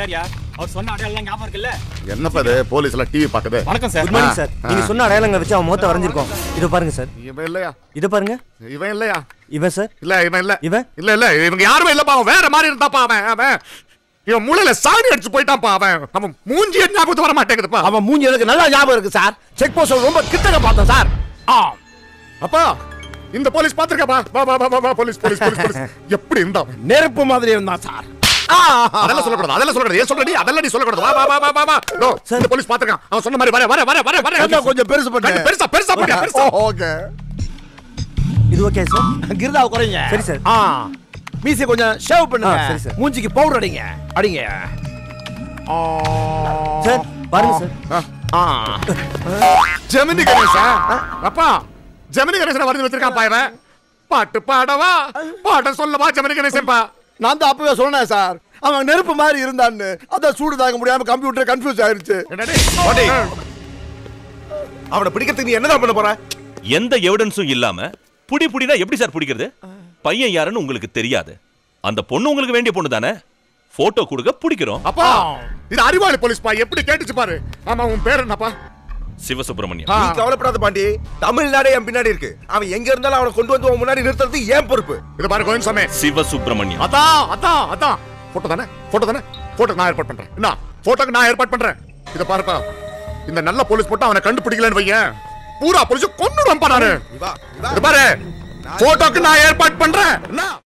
யார்யா அவர் சொன்ன அடையாளம் ஞாபகம் இருக்குல்ல என்னப்பா இது போலீஸ் எல்லாம் டிவி பாக்குது வணக்கம் சார் குட் மார்னிங் சார் ஆ. நீங்க சொன்ன அடையாளங்களை வச்சு அவன் முகத்தை வரைஞ்சிருக்கோம் இதை பாருங்க சார் இவன் இல்லையா இதை பாருங்க இவன் இல்லையா இவன் சார் இல்ல இவன் இல்ல இவன்? இல்ல இல்ல இவங்க யாருமே இல்லப்பா அவன் வேற மாதிரி இருந்தாப்பா அவன் அவன் இவன் மூளையில சாணி அடிச்சு போயிட்டான்ப்பா அவன் அவன் மூஞ்சி ஞாபகத்து வர மாட்டேங்குதுப்பா அவன் மூஞ்சி எனக்கு நல்லா ஞாபகம் இருக்கு சார் செக் போஸ்ட் ரொம்ப கிட்டக்க பார்த்தேன் சார் ஆ அப்பா இந்த போலீஸ் பாத்துருக்கப்பா வா வா வா வா, வா போலீஸ் போலீஸ் போலீஸ் போலீஸ் எப்படி இருந்தா அவன்? நெருப்பு மாதிரி இருந்தான் சார் ஆ, அதெல்லாம் சொல்லக்கூடாது அதெல்லாம் சொல்லக்கூடாது ஏன் சொல்றடி அதெல்லாம் நீ சொல்லக்கூடாது வா வா வா வா வா வா நோ இந்த போலீஸ் பாத்துருக்கான் அவன் சொன்ன மாதிரி வர வர வர வர வர இன்னும் கொஞ்சம் பெருசு பண்ணு. கொஞ்சம் பெருசா பெருசா பண்ணியா பெருசா ஓகே இது ஓகே சார் கிருதா குறைங்க சரி, சார். ஆ மீசை கொஞ்சம் ஷேவ் பண்ணுங்க ஆ, சரி, சார். மூஞ்சிக்கு பவுடர் அடிங்க அடிங்க ஆ. சார் பாருங்க சார் ஆ ஜெமினி கணேசா அப்பா ஜெமினி கணேசன் வரைஞ்சு வச்சிருக்கான் பாயவன் பாட்டு பாடவா பாட்ட சொல்லவா ஜெமினி கணேசன் பா நான் தான் அப்பவே சொன்னேன் சார் அவன் நெருப்பு மாதிரி இருந்தான்னு அதான் சூடு தாங்க முடியாம கம்ப்யூட்டர் கன்ஃபியூஸ் ஆயிருச்சு என்னடி பாண்டி. அவனை பிடிக்கிறதுக்கு நீ என்னதான் பண்ண போற எந்த எவிடன்ஸும் இல்லாம புடி புடினா எப்படி சார் பிடிக்கிறது பையன் யாருன்னு உங்களுக்கு தெரியாது அந்த பொண்ணு உங்களுக்கு வேண்டிய பொண்ணு தானே போட்டோ கொடுக்க பிடிக்கிறோம் அப்பா இது அறிவாளி போலீஸ் பா எப்படி கேட்டுச்சு பாரு ஆமா உன் பேர் என்னப்பா சிவசுப்பிரமணியம் ஆ. நீ கவலைப்படாத பாண்டி தமிழ்நாடே என் பின்னாடி இருக்கு அவன் எங்க இருந்தாலும் அவனை கொண்டு வந்து உன் முன்னாடி நிறுத்துறது ஏன் பொறுப்பு இது பாரு கோயின் சாமி சிவசுப்பிரமணியம் அதான் அதான் அதான் போட்டோ தானே போட்டோ தானே போட்டோ நான் ஏற்பாடு பண்றேன் என்ன போட்டோக்கு நான் ஏற்பாடு பண்றேன் இத பாருப்பா இந்த நல்ல போலீஸ் போட்டு அவனை கண்டுபிடிக்கலன்னு வையேன் பூரா போலீஸ் கொன்னுடுவான் நானு நீ வா, நீ வா. இது பாரு போட்டோக்கு நான் ஏற்பாடு பண்றேன் என்ன